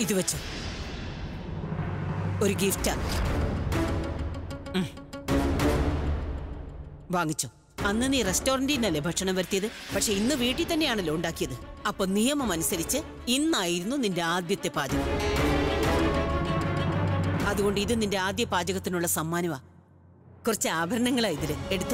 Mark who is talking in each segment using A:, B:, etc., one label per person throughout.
A: ഇത് വെച്ചോ ഒരു ഗിഫ്റ്റാ ഉം. വാങ്ങിച്ചോ അന്ന് നീ റെസ്റ്റോറന്റിൽ നിന്നല്ലേ ഭക്ഷണം വരുത്തിയത് പക്ഷെ ഇന്ന് വീട്ടിൽ തന്നെയാണല്ലോ ഉണ്ടാക്കിയത് അപ്പൊ നിയമം അനുസരിച്ച് ഇന്നായിരുന്നു നിന്റെ ആദ്യത്തെ പാചകം അതുകൊണ്ട് ഇത് നിന്റെ ആദ്യ പാചകത്തിനുള്ള സമ്മാനമാ കുറച്ച് ആഭരണങ്ങളാ ഇതില് എടുത്തു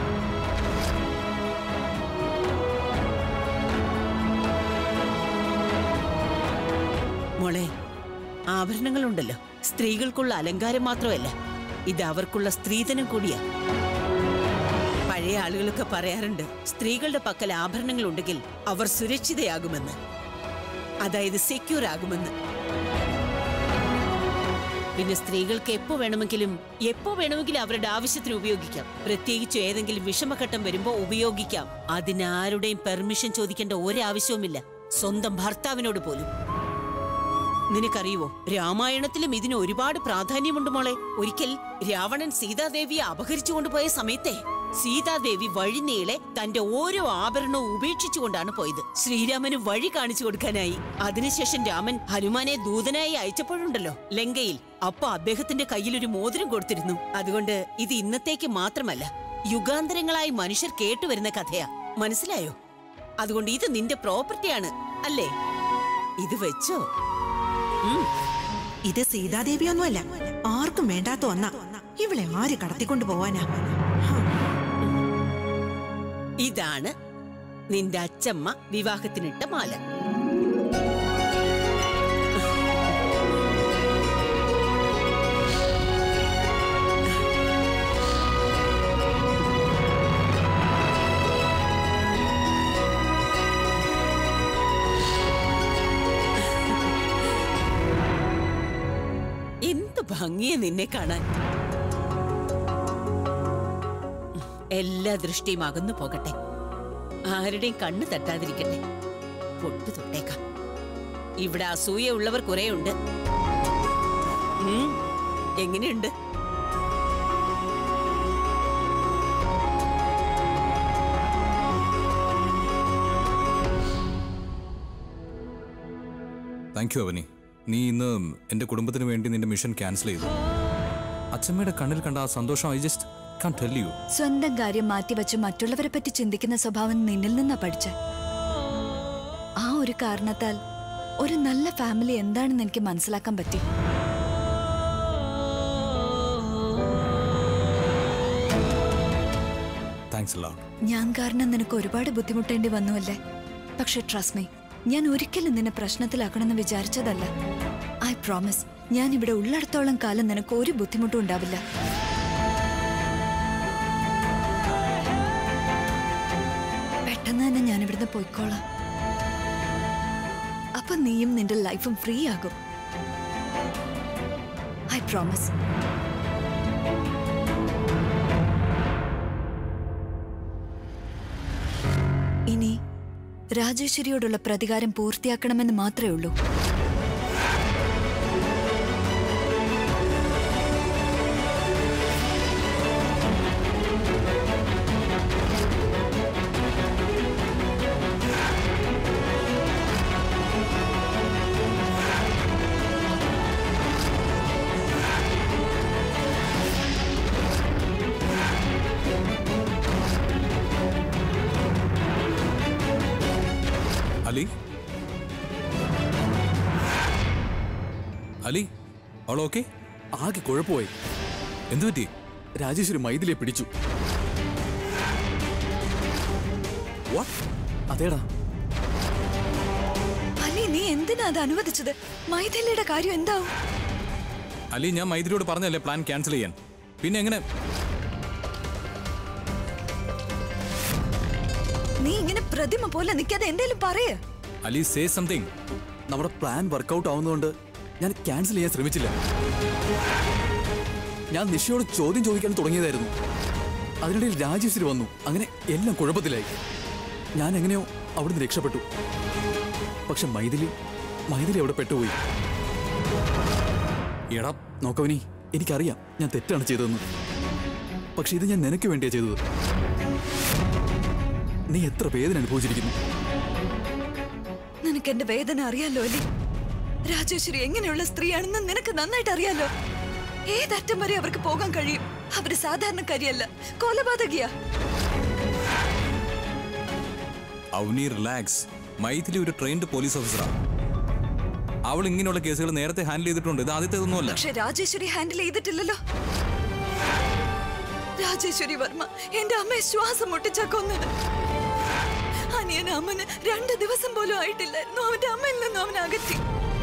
A: മോളെ ആഭരണങ്ങളുണ്ടല്ലോ സ്ത്രീകൾക്കുള്ള അലങ്കാരം മാത്രമല്ല ഇത് അവർക്കുള്ള സ്ത്രീധനം കൂടിയാ പഴയ ആളുകളൊക്കെ പറയാറുണ്ട് സ്ത്രീകളുടെ പക്കൽ ആഭരണങ്ങൾ ഉണ്ടെങ്കിൽ അവർ സുരക്ഷിതയാകുമെന്ന് അതായത് സെക്യൂർ ആകുമെന്ന് പിന്നെ സ്ത്രീകൾക്ക് എപ്പോ വേണമെങ്കിലും എപ്പോ വേണമെങ്കിലും അവരുടെ ആവശ്യത്തിന് ഉപയോഗിക്കാം പ്രത്യേകിച്ച് ഏതെങ്കിലും വിഷമഘട്ടം വരുമ്പോ ഉപയോഗിക്കാം അതിനാരുടെയും പെർമിഷൻ ചോദിക്കേണ്ട ഒരാവശ്യവുമില്ല സ്വന്തം ഭർത്താവിനോട് പോലും നിനക്കറിയുവോ രാമായണത്തിലും ഇതിന് ഒരുപാട് പ്രാധാന്യമുണ്ട് മോളെ ഒരിക്കൽ രാവണൻ സീതാദേവിയെ അപഹരിച്ചു കൊണ്ടുപോയ സമയത്തെ സീതാദേവി വഴിനീളെ തന്റെ ഓരോ ആഭരണവും ഉപേക്ഷിച്ചുകൊണ്ടാണ് പോയത് ശ്രീരാമന് വഴി കാണിച്ചു കൊടുക്കാനായി അതിനുശേഷം രാമൻ ഹനുമാനെ ദൂതനായി അയച്ചപ്പോഴുണ്ടല്ലോ ലങ്കയിൽ അപ്പൊ അദ്ദേഹത്തിന്റെ കയ്യിൽ ഒരു മോതിരം കൊടുത്തിരുന്നു അതുകൊണ്ട് ഇത് ഇന്നത്തേക്ക് മാത്രമല്ല യുഗാന്തരങ്ങളായി മനുഷ്യർ കേട്ടുവരുന്ന കഥയാ മനസ്സിലായോ അതുകൊണ്ട് ഇത് നിന്റെ പ്രോപ്പർട്ടിയാണ് അല്ലേ ഇത് വെച്ചോ
B: ഇത് സീതാദേവിയൊന്നുമല്ല ആർക്കും വേണ്ടാത്ത ഒന്നാ ഇവളെ ആര് കടത്തിക്കൊണ്ടു പോവാനാ
A: ഇതാണ് നിന്റെ അച്ചമ്മ വിവാഹത്തിനിട്ട മാല എന്ത് ഭംഗിയെ നിന്നെ കാണാൻ എല്ലാ ദൃഷ്ടിയും അകന്നു പോകട്ടെ ആരുടെയും കണ്ണ് തട്ടാതിരിക്കട്ടെ പൊട്ടു തൊട്ടേക്കാം ഇവിടെ അസൂയ ഉള്ളവർ കുറെ ഉണ്ട് ഉം, എങ്ങനെയുണ്ട്
C: താങ്ക് യു അവനി നീ ഇന്ന് എന്റെ കുടുംബത്തിന് വേണ്ടി നിന്റെ മിഷൻ ക്യാൻസൽ ചെയ്തു അച്ഛമ്മയുടെ കണ്ണിൽ കണ്ട ആ സന്തോഷം I just can tell you
D: സ്വന്തം കാര്യം മാറ്റിവെച്ച് മറ്റുള്ളവരെ പറ്റി ചിന്തിക്കുന്ന സ്വഭാവം നിന്നിൽ നിന്നാ പഠിച്ച ആ ഒരു കാരണത്താൽ ഒരു നല്ല ഫാമിലി എന്താണെന്ന് എനിക്ക് മനസ്സിലാക്കാൻ പറ്റി
C: താങ്ക്സ് അല്ല
D: ഞാൻ കാരണം നിനക്ക് ഒരുപാട് ബുദ്ധിമുട്ടേണ്ടി വന്നുവല്ലേ പക്ഷെ ട്രസ്റ്റ് മീ ഞാൻ ഒരിക്കലും നിന്നെ പ്രശ്നത്തിലാക്കണമെന്ന് വിചാരിച്ചതല്ല ഐ പ്രോമിസ് ഞാൻ ഇവിടെ ഉള്ളിടത്തോളം കാലം നിനക്ക് ഒരു ബുദ്ധിമുട്ടും ഉണ്ടാവില്ല പെട്ടെന്ന് തന്നെ ഞാൻ ഇവിടുന്ന് പോയിക്കോളാം അപ്പൊ നീയും നിന്റെ ലൈഫും ഫ്രീ ആകും ഐ പ്രോമിസ് ഇനി രാജേശ്വരിയോടുള്ള പ്രതികാരം പൂർത്തിയാക്കണമെന്ന് മാത്രമേ ഉള്ളൂ
C: അലി അലി അവൾ ഓക്കെ
E: ആകെ കുഴപ്പമായി
C: എന്തു പറ്റി
E: രാജേശ്വരി മൈഥിലിയെ പിടിച്ചു What? അതേടാ
D: അലി നീ എന്തിനാ അത് അനുവദിച്ചത് മൈഥിലിയുടെ കാര്യം എന്താവും
C: അലി ഞാൻ മൈത്രിയോട് പറഞ്ഞല്ലേ പ്ലാൻ ക്യാൻസൽ ചെയ്യാൻ പിന്നെ എങ്ങനെ
D: നീ ഇങ്ങനെ പ്രതിമ പോലെ നിൽക്കാതെ എന്തേലും പറയേ
C: അലി സേ സംതിങ്
E: നമ്മുടെ പ്ലാൻ വർക്കൗട്ട് ആവുന്നതുകൊണ്ട് ഞാൻ ക്യാൻസൽ ചെയ്യാൻ ശ്രമിച്ചില്ല ഞാൻ നിഷയോട് ചോദ്യം ചോദിക്കാൻ തുടങ്ങിയതായിരുന്നു അതിനിടയിൽ രാജേശ്വരി വന്നു അങ്ങനെ എല്ലാം കുഴപ്പത്തിലായി ഞാൻ എങ്ങനെയോ അവിടുന്ന് രക്ഷപ്പെട്ടു പക്ഷെ മൈഥിലി മൈഥിലി അവിടെ പെട്ടുപോയി എടാ നോക്കവനി എനിക്കറിയാം ഞാൻ തെറ്റാണ് ചെയ്തതെന്ന് പക്ഷെ ഇത് ഞാൻ നിനക്ക് വേണ്ടിയാ ചെയ്തത് നീ എത്ര വേദന അനുഭവിച്ചിരിക്കുന്നു
D: നിനക്ക് എന്റെ വേദന അറിയാലോ അലി രാജേശ്വരി എങ്ങനെയുള്ള സ്ത്രീയാണെന്ന് നിനക്ക് നന്നായിട്ട് അറിയാലോ ഏതറ്റം വരെ അവർക്ക് പോകാൻ കഴിയും അവര് സാധാരണക്കാരിയല്ല കൊലപാതകിയാ
C: അവനി റിലാക്സ് മൈഥിലി ഒരു ട്രെയിൻഡ് പോലീസ് ഓഫീസറാണ് അവൾ ഇങ്ങനെയുള്ള കേസുകൾ നേരത്തെ ഹാൻഡിൽ ചെയ്തിട്ടുണ്ട് ഇത് ആദ്യത്തേതൊന്നുമല്ല
D: പക്ഷെ രാജേശ്വരി ഹാൻഡിൽ ചെയ്തിട്ടില്ലല്ലോ രാജേശ്വരി വർമ്മ എന്റെ അമ്മയെ ശ്വാസം മുട്ടിച്ചാ കൊന്നത് അനിയൻ അമ്മന് രണ്ട് ദിവസം പോലും ആയിട്ടില്ലായിരുന്നു അവന്റെ അമ്മയിൽ നിന്നും അവൻ അകറ്റി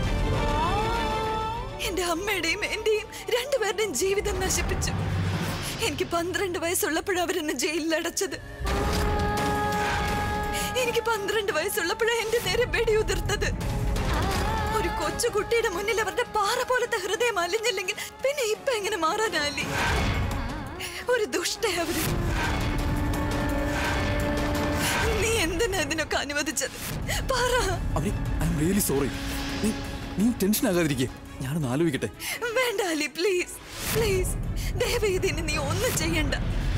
D: എന്റെ അമ്മയുടെയും എന്റെയും രണ്ടുപേരുടെയും ജീവിതം നശിപ്പിച്ചു എനിക്ക് പന്ത്രണ്ട് വയസ്സുള്ളപ്പോഴാണ് അവരെന്നെ ജയിലിൽ അടച്ചത് എനിക്ക് പന്ത്രണ്ട് വയസ്സുള്ളപ്പോഴാണ് എന്റെ നേരെ വെടിയുതിർത്തത് ഒരു കൊച്ചു കുട്ടിയുടെ മുന്നിൽ അവരുടെ പാറ പോലത്തെ ഹൃദയം അലിഞ്ഞില്ലെങ്കിൽ പിന്നെ ഇപ്പൊ എങ്ങനെ മാറാനാലി ഒരു ദുഷ്ട അവര് നീ എന്തിനാ ഇതിനൊക്കെ അനുവദിച്ചത് പറ
E: അവനി ഐ എം റിയലി സോറി നീ നീ ടെൻഷൻ ആകാതിരിക്കേ ഞാനൊന്ന് ആലോചിക്കട്ടെ
D: വേണ്ട അലി പ്ലീസ് പ്ലീസ് ദയവ് ഇതിന് നീ ഒന്നും ചെയ്യണ്ട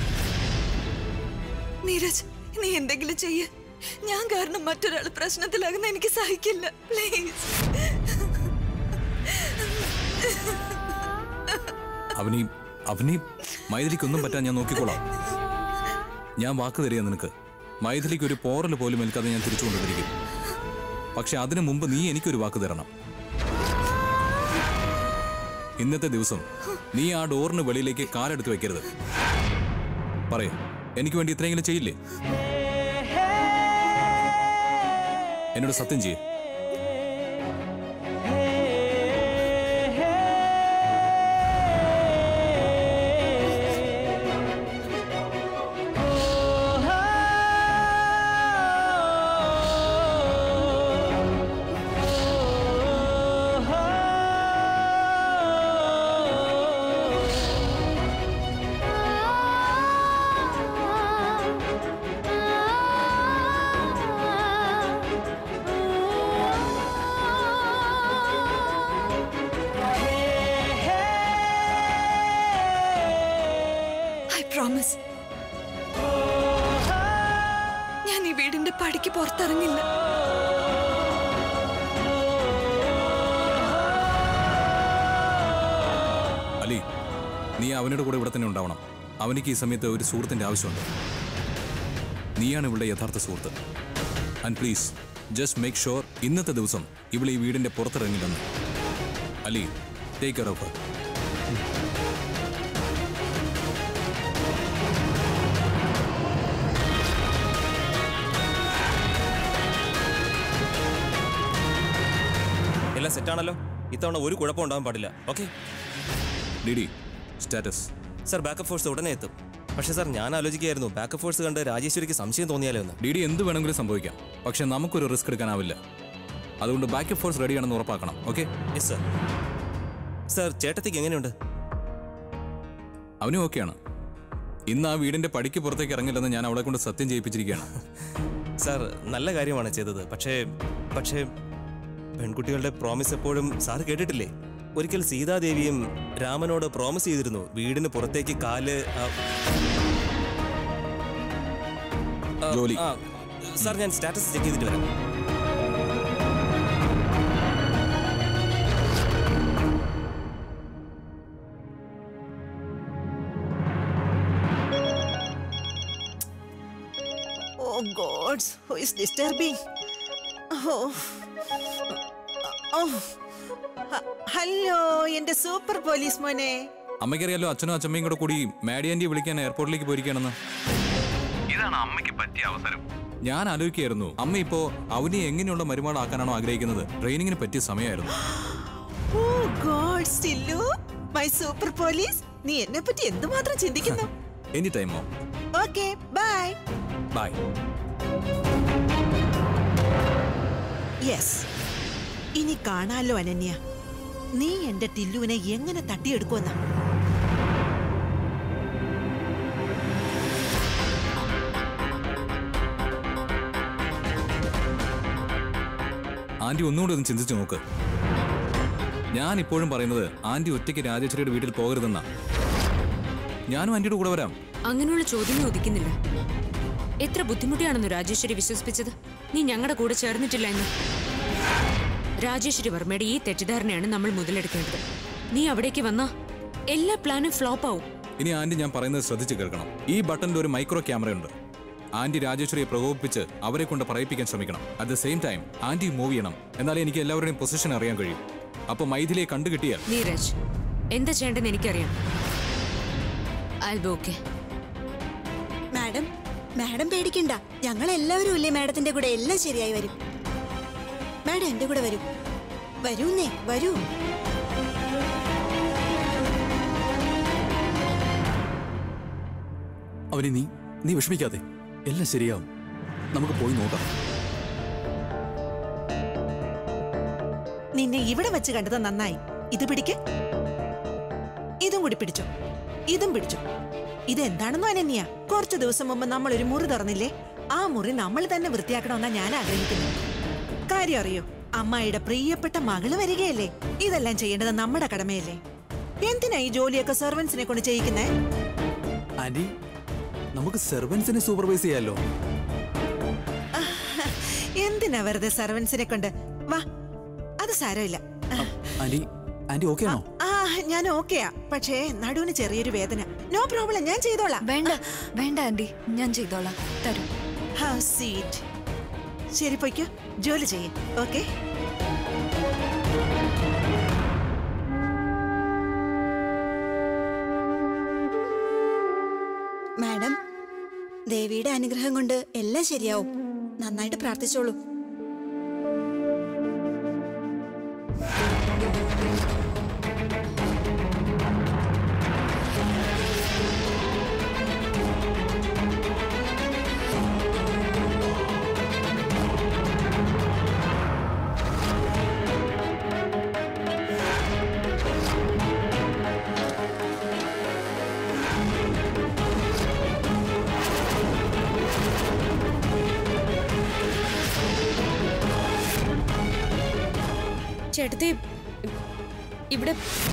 D: നീരജ് നീ എന്തെങ്കിലും ചെയ്യ ഞാൻ കാരണം മറ്റൊരാൾ പ്രശ്നത്തിലാകുന്ന എനിക്ക് സഹിക്കില്ല പ്ലീസ്
C: അവനി അവനി മൈഥിലിക്കൊന്നും പറ്റാൻ ഞാൻ നോക്കിക്കോളാം ഞാൻ വാക്ക് തരിക നിനക്ക് മൈഥിലിക്ക് ഒരു പോറൽ പോലും ഏൽക്കാതെ ഞാൻ തിരിച്ചു കൊണ്ടുവരിക്കും പക്ഷെ അതിനു മുമ്പ് നീ എനിക്കൊരു വാക്ക് തരണം ഇന്നത്തെ ദിവസം നീ ആ ഡോറിന് വെളിയിലേക്ക് കാലെടുത്ത് വെക്കരുത് പറയൂ എനിക്ക് വേണ്ടി ഇത്രയെങ്കിലും ചെയ്യില്ലേ എന്നോട് സത്യം ചെയ്യേ
D: ഐ പ്രോമിസ് ഞാൻ ഈ വീടിന്റെ പടിക്ക് പുറത്തിറങ്ങില്ല
C: അലി നീ അവനോട് കൂടെ ഇവിടെ തന്നെ ഉണ്ടാവണം അവനിക്ക് ഈ സമയത്ത് ഒരു സുഹൃത്തിന്റെ ആവശ്യമുണ്ട് നീയാണ് ഇവളുടെ യഥാർത്ഥ സുഹൃത്ത് and please just make sure ഇന്നത്തെ ദിവസം ഇവൾ ഈ വീടിന്റെ പുറത്തിറങ്ങില്ലെന്ന് Ali take care of her
F: എല്ലാം സെറ്റാണല്ലോ ഇത്തവണ ഒരു കുഴപ്പം ഉണ്ടാകാൻ പാടില്ല okay
C: D D status
F: sir backup force ഉടനെ എത്തും പക്ഷേ സാർ ഞാൻ ആലോചിക്കുകയായിരുന്നു ബാക്കപ്പ് ഫോഴ്സ് കണ്ട് രാജേശ്വരിക്ക് സംശയം തോന്നിയാലോ എന്ന്
C: ഡി ഡി എന്ത് വേണമെങ്കിലും സംഭവിക്കാം പക്ഷെ നമുക്കൊരു റിസ്ക് എടുക്കാനാവില്ല അതുകൊണ്ട് ബാക്കപ്പ് ഫോഴ്സ് റെഡിയാണെന്ന് ഉറപ്പാക്കണം ഓക്കെ
F: യെസ് സാർ സാർ ചേട്ടത്തിക്ക് എങ്ങനെയുണ്ട്
C: അവനും ഓക്കെയാണ് ഇന്ന് ആ വീടിന്റെ പടിക്ക് പുറത്തേക്ക് ഇറങ്ങില്ലെന്ന് ഞാൻ അവളെ കൊണ്ട് സത്യം ചെയ്യിപ്പിച്ചിരിക്കുകയാണ്
F: സാർ നല്ല കാര്യമാണ് ചെയ്തത് പക്ഷേ പക്ഷേ പെൺകുട്ടികളുടെ പ്രോമിസ് എപ്പോഴും സാർ കേട്ടിട്ടില്ലേ ഒരിക്കൽ സീതാദേവിയും രാമനോട് പ്രോമിസ് ചെയ്തിരുന്നു വീടിന് പുറത്തേക്ക് കാല് ആ, ആ,
C: ജോലി.
F: ആ, സാർ ഞാൻ സ്റ്റാറ്റസ് ചെക്ക് ചെയ്തിട്ട് വരാം
B: Oh God, who is disturbing? Oh. Oh. ഹ- ഹലോ എന്റെ സൂപ്പർ പോലീസ് മോനെ
C: അമ്മയ്ക്കറിയാലോ അച്ഛനും അച്ഛമ്മയും കൂടെ കൂടി മാഡിയാൻറ്റി വിളിക്കാൻ എയർപോർട്ടിലേക്ക് പോയിരിക്കുകയാണെന്ന്
G: ഇതാണ് അമ്മയ്ക്ക് പറ്റിയ അവസരം
C: ഞാൻ ആലോചിക്കുകയായിരുന്നു അമ്മ ഇപ്പോ അവനെ എങ്ങനെയുള്ള മരുമകളാക്കാനാണോ ആഗ്രഹിക്കുന്നത് ട്രെയിനിങ്ങിന് പറ്റിയ സമയമായിരുന്നു
B: oh God still my super police നീ എന്നെ പറ്റി എന്തുമാത്രം ചിന്തിക്കുന്നു
C: എനി ടൈമോ
B: ഓക്കെ ബൈ
C: ബൈ
B: യെസ് ഇനി കാണാലോ അനന്യ നീ എന്റെ ടില്ലുവിനെ എങ്ങനെ തട്ടിയെടുക്കുമെന്ന
C: ആന്റി ഒന്നുകൂടി ഒന്ന് ചിന്തിച്ചു നോക്ക് ഞാൻ ഇപ്പോഴും പറയുന്നത് ആന്റി ഒറ്റയ്ക്ക് രാജേശ്വരിയുടെ വീട്ടിൽ പോകരുതെന്നാ ഞാനും ആന്റിയുടെ കൂടെ വരാം
H: അങ്ങനെയുള്ള ചോദ്യം ചോദിക്കുന്നില്ല എത്ര ബുദ്ധിമുട്ടിയാണെന്ന് രാജേശ്വരി വിശ്വസിപ്പിച്ചത് നീ ഞങ്ങളുടെ കൂടെ ചേർന്നിട്ടില്ല എന്ന് രാജേശ്വരി വർമ്മയുടെ ഈ തെറ്റിദ്ധാരണയാണ് നമ്മൾ മുതലെടുക്കേണ്ടത് നീ അവിടേക്ക് വന്നാ എല്ലാ പ്ലാനും ഫ്ലോപ്പ് ആവും
C: ഇനി ആന്റി ഞാൻ പറയുന്നത് ശ്രദ്ധിച്ച് കേൾക്കണം ഈ ബട്ടണിൽ ഒരു മൈക്രോ ക്യാമറയുണ്ട് ആന്റി രാജേശ്വരിയെ പ്രകോപിപ്പിച്ച് അവരെ കൊണ്ട് പറയിപ്പിക്കാൻ ശ്രമിക്കണം at the same time anti move ചെയ്യണം എന്നാലേ എനിക്ക് എല്ലാവരുടെയും പൊസിഷൻ അറിയാൻ കഴിയും അപ്പൊ മൈഥിലിയെ കണ്ടു കിട്ടിയാൽ
H: നീരജ് എന്താ ചെയ്യേണ്ടെന്ന് എനിക്കറിയാം I B okay
I: madam madam പേടിക്കണ്ട ഞങ്ങൾ എല്ലാവരും ഇല്ലേ മാഡത്തിന്റെ കൂടെ എല്ലാം ശരിയായി വരും മാഡം എന്റെ കൂടെ വരൂ വരൂന്നേ വരൂ
E: അവനെ നീ നീ വിഷമിക്കാതെ എല്ലാം ശരിയാവും നമുക്ക് പോയി നോക്കാം
B: നിന്നെ ഇവിടെ വെച്ച് കണ്ടത് നന്നായി ഇത് പിടിക്ക് ഇതും കൂടി പിടിച്ചോ ഇതും പിടിച്ചോ ഇതെന്താണെന്നോ അനന്യ കുറച്ചു ദിവസം മുമ്പ് നമ്മൾ ഒരു മുറി തുറന്നില്ലേ ആ മുറി നമ്മൾ തന്നെ വൃത്തിയാക്കണമെന്നാ ഞാൻ ആഗ്രഹിക്കുന്നു കാര്യം അറിയോ അമ്മായിയുടെ പ്രിയപ്പെട്ട മകള് വരികയല്ലേ ഇതെല്ലാം ചെയ്യേണ്ടത് നമ്മുടെ കടമയല്ലേ എന്തിനാ ഈ ജോലിയൊക്കെ സെർവൻസിനെ കൊണ്ട് ചെയ്യിക്കുന്നേ
E: ആന്റി നമുക്ക് സെർവൻസിനെ സൂപ്പർവൈസ് ചെയ്യാലോ
B: എന്തിനാ വെറുതെ സെർവൻസിനെ കൊണ്ട് വാ അത് സാരമില്ല
E: ആന്റി ആന്റി ഓക്കെ ആണോ
B: ആ ഞാൻ ഓക്കെയാ പക്ഷേ നടുവിന് ചെറിയൊരു വേദന നോ പ്രോബ്ലം ഞാൻ ചെയ്തോളാം
D: വേണ്ട വേണ്ട ആന്റി ഞാൻ ചെയ്തോളാം തരൂ
B: ഹൗ സീറ്റ് ശരി പൊയ്ക്കോ ജോലി ചെയ്യും ഓക്കെ
I: മാഡം ദേവിയുടെ അനുഗ്രഹം കൊണ്ട് എല്ലാം ശരിയാവും നന്നായിട്ട് പ്രാർത്ഥിച്ചോളൂ
H: ചേട്ടത്തെ ഇവിടെ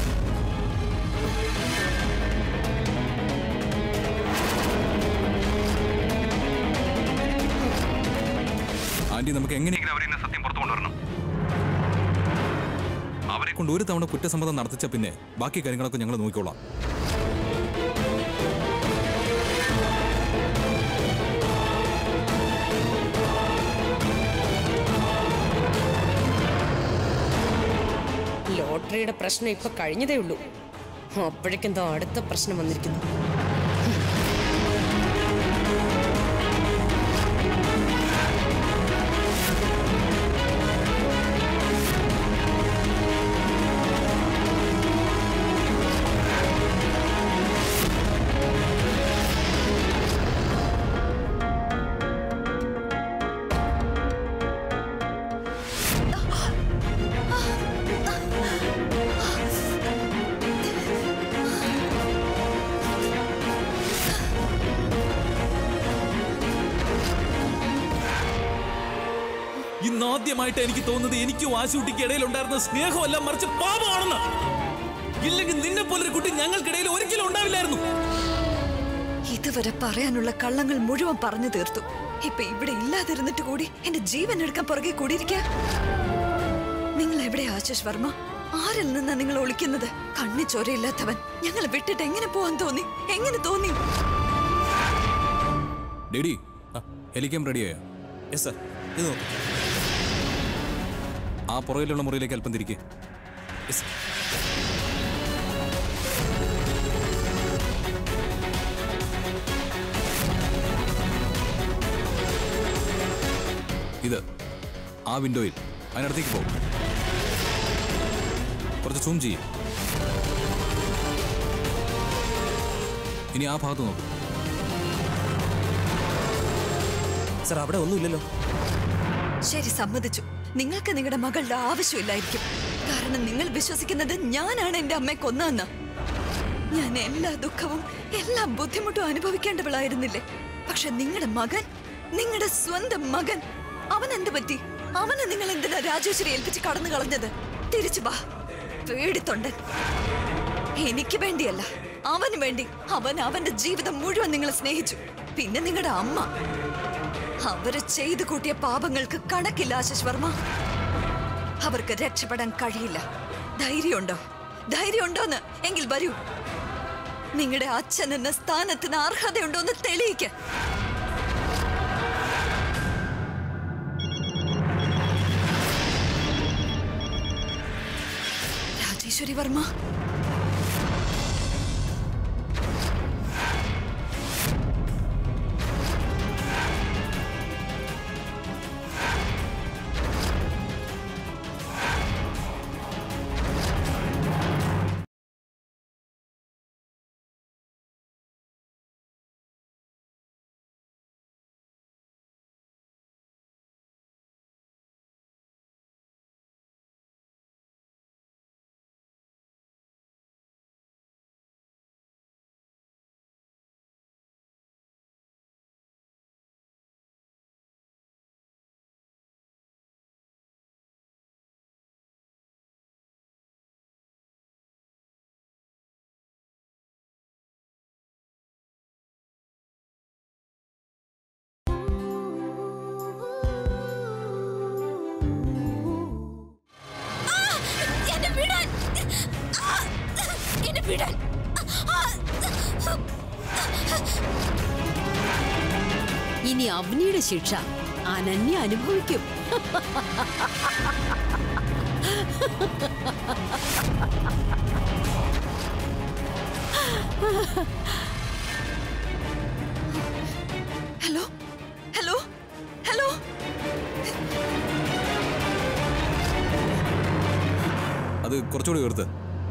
C: ആന്റി നമുക്ക് എങ്ങനെ
G: എങ്ങനെ അവരിന്ന് സത്യം പുറത്തു കൊണ്ടുവരണം
C: അവരെ കൊണ്ട് ഒരു തവണ കുറ്റസമ്മതം നടത്തിച്ച പിന്നെ ബാക്കി കാര്യങ്ങളൊക്കെ ഞങ്ങൾ നോക്കിക്കോളാം
H: ലോട്ടറിയുടെ പ്രശ്നം ഇപ്പൊ കഴിഞ്ഞതേ ഉള്ളൂ അപ്പോഴേക്കെന്തോ അടുത്ത പ്രശ്നം വന്നിരിക്കുന്നു
J: ഇന്നാദ്യമായിട്ട് എനിക്ക് തോന്നുന്നത് എനിക്കും ആശുട്ടിക്ക് ഇടയിൽ ഉണ്ടായിരുന്ന സ്നേഹമല്ല മറിച്ച് പാപമാണെന്ന് ഇല്ലെങ്കിൽ നിന്നെ പോലൊരു കുട്ടി ഞങ്ങൾക്കിടയിൽ ഒരിക്കലും ഉണ്ടാവില്ലായിരുന്നു
D: ഇതുവരെ പറയാനുള്ള കള്ളങ്ങൾ മുഴുവൻ പറഞ്ഞു തീർത്തു ഇപ്പൊ ഇവിടെ ഇല്ലാതിരുന്നിട്ട് കൂടി എന്റെ ജീവൻ എടുക്കാൻ പുറകെ കൂടിയിരിക്ക നിങ്ങൾ എവിടെ ആശിഷ് വർമ്മ ആരിൽ നിന്നാ നിങ്ങൾ ഒളിക്കുന്നത് കണ്ണി ചോരയില്ലാത്തവൻ ഞങ്ങളെ വിട്ടിട്ട് എങ്ങനെ പോവാൻ തോന്നി എങ്ങനെ തോന്നി
C: ഡേഡി ഹെലിക്യാം റെഡിയായോ
F: യെസ് സർ ഇത് നോക്കൂ
C: ആ പുറകിലുള്ള മുറിയിലേക്ക് അല്പം തിരികെ
F: യെസ്
C: ഇത് ആ വിൻഡോയിൽ അതിനടുത്തേക്ക് പോകും കുറച്ച് സൂം ചെയ്യും ഇനി ആ ഭാഗത്ത് നോക്കും
F: സർ അവിടെ ഒന്നുമില്ലല്ലോ
D: ശരി സമ്മതിച്ചു നിങ്ങൾക്ക് നിങ്ങളുടെ മകളുടെ ആവശ്യമില്ലായിരിക്കും കാരണം നിങ്ങൾ വിശ്വസിക്കുന്നത് ഞാനാണ് എന്റെ അമ്മയെ കൊന്നെന്ന് ഞാൻ എല്ലാ ദുഃഖവും എല്ലാ ബുദ്ധിമുട്ടും അനുഭവിക്കേണ്ടവളായിരുന്നില്ലേ പക്ഷെ നിങ്ങളുടെ മകൻ നിങ്ങളുടെ സ്വന്തം മകൻ അവൻ എന്ത് പറ്റി അവനെ നിങ്ങൾ എന്തിനാ രാജേശ്വരി ഏൽപ്പിച്ച് കടന്നു കളഞ്ഞത് തിരിച്ചു വാ പേടിത്തൊണ്ടൻ എനിക്ക് വേണ്ടിയല്ല അവന് വേണ്ടി അവൻ അവന്റെ ജീവിതം മുഴുവൻ നിങ്ങളെ സ്നേഹിച്ചു പിന്നെ നിങ്ങളുടെ അമ്മ അവര് ചെയ്തു കൂട്ടിയ പാപങ്ങൾക്ക് കണക്കില്ല ആശിഷ് വർമ്മ അവർക്ക് രക്ഷപ്പെടാൻ കഴിയില്ല ധൈര്യമുണ്ടോ ധൈര്യമുണ്ടോന്ന് എങ്കിൽ വരൂ നിങ്ങളുടെ അച്ഛൻ എന്ന സ്ഥാനത്തിന് അർഹതയുണ്ടോ എന്ന് തെളിയിക്ക രാജേശ്വരി വർമ്മ
K: എന്നെ വിടാൻ ആ! എന്നെ വിടാൻ ആ!
A: ഇനി അവനിയുടെ ശിക്ഷ അനന്യ അനുഭവിക്കും
D: ഹലോ ഹലോ ഹലോ
C: അത് കുറച്ചുകൂടി ഉയർത്ത്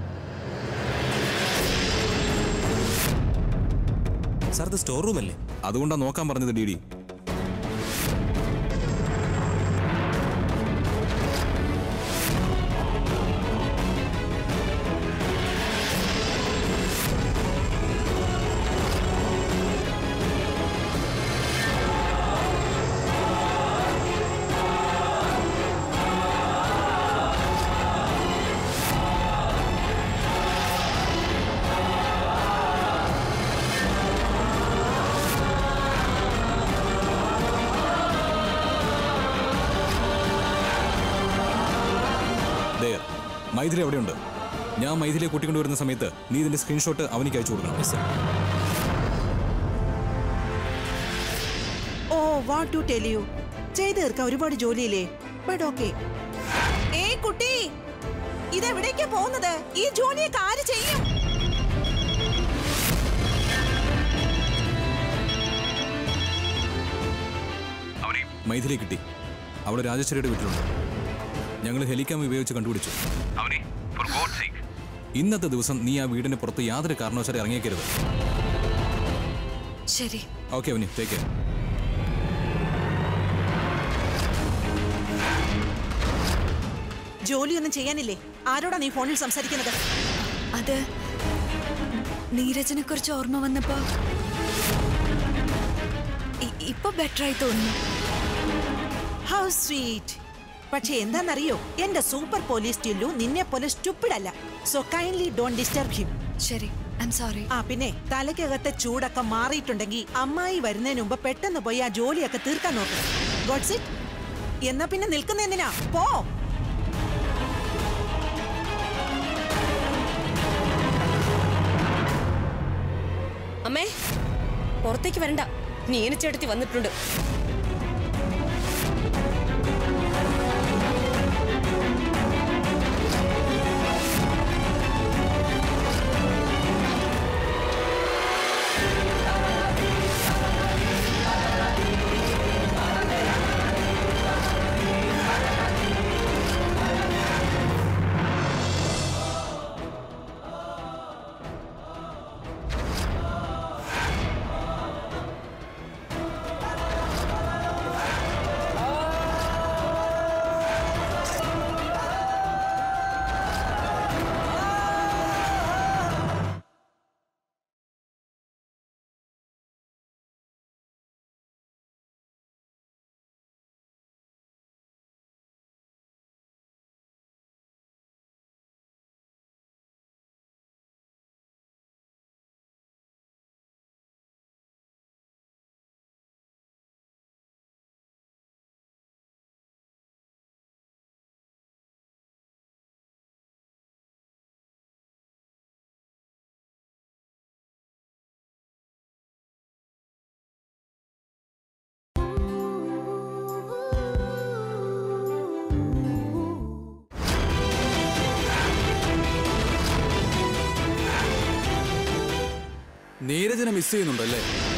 F: സാർ ഇത് സ്റ്റോർ റൂം അല്ലേ
C: അതുകൊണ്ടാ നോക്കാൻ പറഞ്ഞത് ഡി ഡി ദയർ മൈഥിലി അവിടെയുണ്ട് ഞാൻ മൈഥിലിയെ കൂട്ടിക്കൊണ്ടുവരുന്ന സമയത്ത് നീ ഇതിന്റെ സ്ക്രീൻഷോട്ട് അവനിക്ക് അയച്ചു കൊടുക്കണം
B: oh what to tell you ചെയ്ത് തീർക്കാൻ ഒരുപാട് ജോലിയില്ലേ ബട്ട് ഓക്കെ ഏ കുട്ടി ഇതെവിടേക്കാ പോകുന്നത് ഈ ജോലിയൊക്കെ ആര് ചെയ്യും
G: അവനെ
C: മൈഥിലിയെ കിട്ടി അവിടെ രാജേശ്വരിയുടെ വീട്ടിലുണ്ട് ഞങ്ങൾ ഹെലിക്യാം ഉപയോഗിച്ച് കണ്ടുപിടിച്ചു
G: അവനെ ഫോർ ഗോഡ് സേക്ക്
C: ഇന്നത്തെ ദിവസം നീ ആ വീടിന് പുറത്ത് യാതൊരു കാരണവശാലും ഇറങ്ങിയേക്കരുത്
D: ശരി
C: ഓക്കെ അവനി ടേക്ക് കെയർ
B: ജോലിയൊന്നും ചെയ്യാനില്ലേ ആരോടാ നീ ഫോണിൽ സംസാരിക്കുന്നത്
D: അത് നീരജിനെ കുറിച്ച് ഓർമ്മ വന്നപ്പോ ഇ- ഇപ്പൊ ബെറ്റർ ആയി തോന്നുന്നു
B: ഹൗ സ്വീറ്റ് പക്ഷെ എന്താണെന്നറിയോ എന്റെ സൂപ്പർ പോലീസ് ടില്ലു നിന്നെ പോലെ സ്റ്റുപ്പിഡ് അല്ല so kindly don't disturb him
D: ശരി ഐ എം സോറി
B: ആ പിന്നെ തലയ്ക്കകത്തെ ചൂടൊക്കെ മാറിയിട്ടുണ്ടെങ്കിൽ അമ്മായി വരുന്നതിന് മുമ്പ് പെട്ടെന്ന് പോയി ആ ജോലിയൊക്കെ തീർക്കാൻ നോക്കണം ഗോഡ്സ് ഇറ്റ് എന്നാ പിന്നെ നിൽക്കുന്ന എന്തിനാ പോ
K: അമ്മേ പുറത്തേക്ക് വരണ്ട നീനച്ചേട്ടത്തി വന്നിട്ടുണ്ട്
E: നീരജനെ മിസ് ചെയ്യുന്നുണ്ടല്ലേ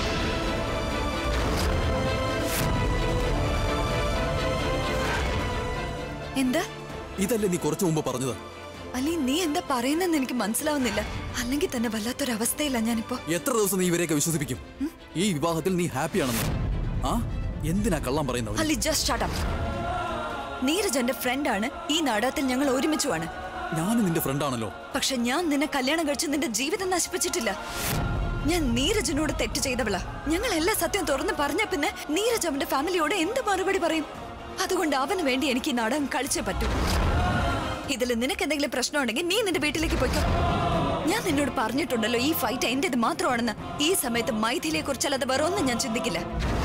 D: എന്താ
E: ഇതല്ലേ നീ കുറച്ചു മുമ്പ് പറഞ്ഞത്
D: അലി നീ എന്താ പറയുന്നെന്ന് എനിക്ക് മനസ്സിലാവുന്നില്ല അല്ലെങ്കിൽ തന്നെ വല്ലാത്തൊരവസ്ഥയില്ല ഞാനിപ്പോ
E: എത്ര ദിവസം നീ ഇവരെയൊക്കെ വിശ്വസിപ്പിക്കും ഈ വിവാഹത്തിൽ നീ ഹാപ്പിയാണെന്ന് ആ എന്തിനാ കള്ളം പറയുന്നത്
D: Ali just shut up Neeraj എന്റെ ഫ്രണ്ടാണ് ഈ നാടകത്തിൽ ഞങ്ങൾ ഒരുമിച്ചുമാണ്
E: ഞാൻ നിന്റെ ഫ്രണ്ടാണല്ലോ
D: പക്ഷെ ഞാൻ നിന്നെ കല്യാണം കഴിച്ച് നിന്റെ ജീവിതം നശിപ്പിച്ചിട്ടില്ല ഞാൻ നീരജിനോട് തെറ്റ് ചെയ്തവളാ ഞങ്ങൾ എല്ലാ സത്യം തുറന്ന് പറഞ്ഞ പിന്നെ നീരജ് അവന്റെ ഫാമിലിയോട് എന്ത് മറുപടി പറയും അതുകൊണ്ട് അവന് വേണ്ടി എനിക്ക് ഈ നാടകം കളിച്ചേ പറ്റൂ ഇതിൽ നിനക്ക് എന്തെങ്കിലും പ്രശ്നമുണ്ടെങ്കിൽ നീ നിന്റെ വീട്ടിലേക്ക് പോയിക്കോ ഞാൻ നിന്നോട് പറഞ്ഞിട്ടുണ്ടല്ലോ ഈ ഫൈറ്റ് എന്റേത് മാത്രമാണെന്ന് ഈ സമയത്ത് മൈഥിലിയെ കുറിച്ചല്ലാതെ വേറെ ഒന്നും ഞാൻ ചിന്തിക്കില്ല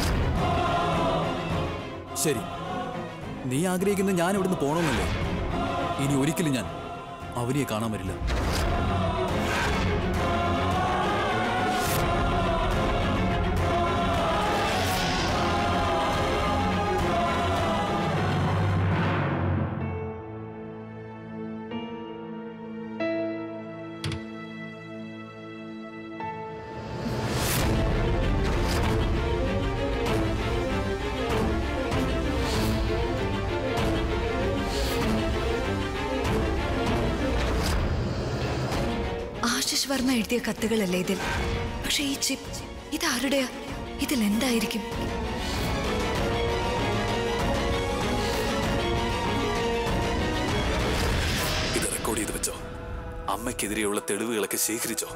E: ശരി നീ ആഗ്രഹിക്കുന്ന ഞാൻ ഇവിടുന്ന് പോണമെന്നല്ലേ ഇനി ഒരിക്കലും ഞാൻ അവനിയെ കാണാൻ വരില്ല
D: ആശിഷ് വർമ്മ എഴുതിയ കത്തുകളല്ലേ ഇതിൽ പക്ഷെ ഈ ചിപ്പ് ഇത് ആരുടെയാ ഇതിൽ എന്തായിരിക്കും
C: ഇത് റെക്കോർഡ് ചെയ്ത് വെച്ചോ അമ്മയ്ക്കെതിരെയുള്ള തെളിവുകളൊക്കെ ശേഖരിച്ചോ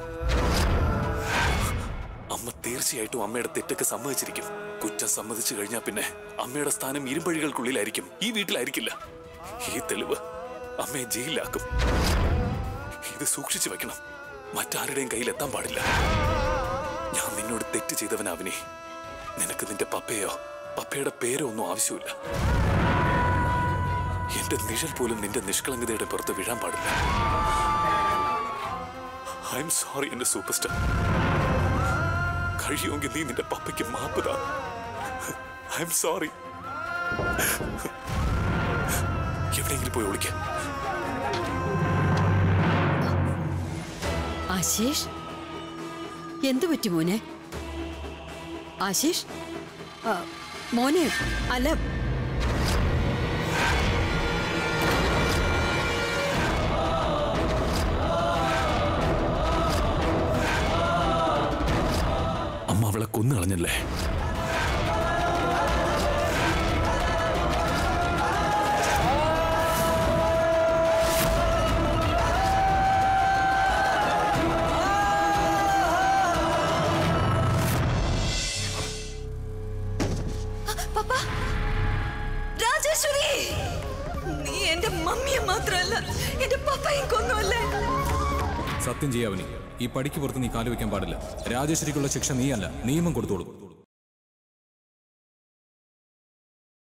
C: അമ്മ തീർച്ചയായിട്ടും അമ്മയുടെ തെറ്റൊക്കെ സമ്മതിച്ചിരിക്കും കുറ്റം സമ്മതിച്ചു കഴിഞ്ഞാൽ പിന്നെ അമ്മയുടെ സ്ഥാനം ഇരുമ്പഴികൾക്കുള്ളിലായിരിക്കും ഈ വീട്ടിലായിരിക്കില്ല ഈ തെളിവ് അമ്മയെ ജയിലിലാക്കും ഇത് സൂക്ഷിച്ചു വെക്കണം മറ്റാരുടെയും കയ്യിൽ എത്താൻ പാടില്ല ഞാൻ നിന്നോട് തെറ്റ് ചെയ്തവനാവിനെ നിനക്ക് നിന്റെ പപ്പയോ പപ്പയുടെ പേരോ ഒന്നും ആവശ്യമില്ല എന്റെ നിഴൽ പോലും നിന്റെ നിഷ്കളങ്കതയുടെ പുറത്ത് വീഴാൻ പാടില്ല ഐ എം സോറി എന്റെ സൂപ്പർ സ്റ്റാർ കഴിയുമെങ്കിൽ നീ നിന്റെ പപ്പയ്ക്ക് മാപ്പ് താ ഐ എം സോറി എവിടെയെങ്കിലും പോയി വിളിക്കാം
L: ആശീഷ് എന്തു പറ്റി മോനെ ആശീഷ് ആ, മോനെ അല്ല
C: അമ്മ അവളെ കൊന്നു കളഞ്ഞല്ലേ
D: പപ്പ രാജേശ്വരി നീ എന്റെ മമ്മിയെ മാത്രമല്ല എന്റെ പപ്പയും കൊന്നുമല്ലേ
C: സത്യം ചെയ്യാവനി ഈ പടിക്ക് പുറത്ത് നീ കാലുവെക്കാൻ പാടില്ല രാജേശ്വരിക്കുള്ള ശിക്ഷ നീയല്ല നിയമം കൊടുത്തോളൂ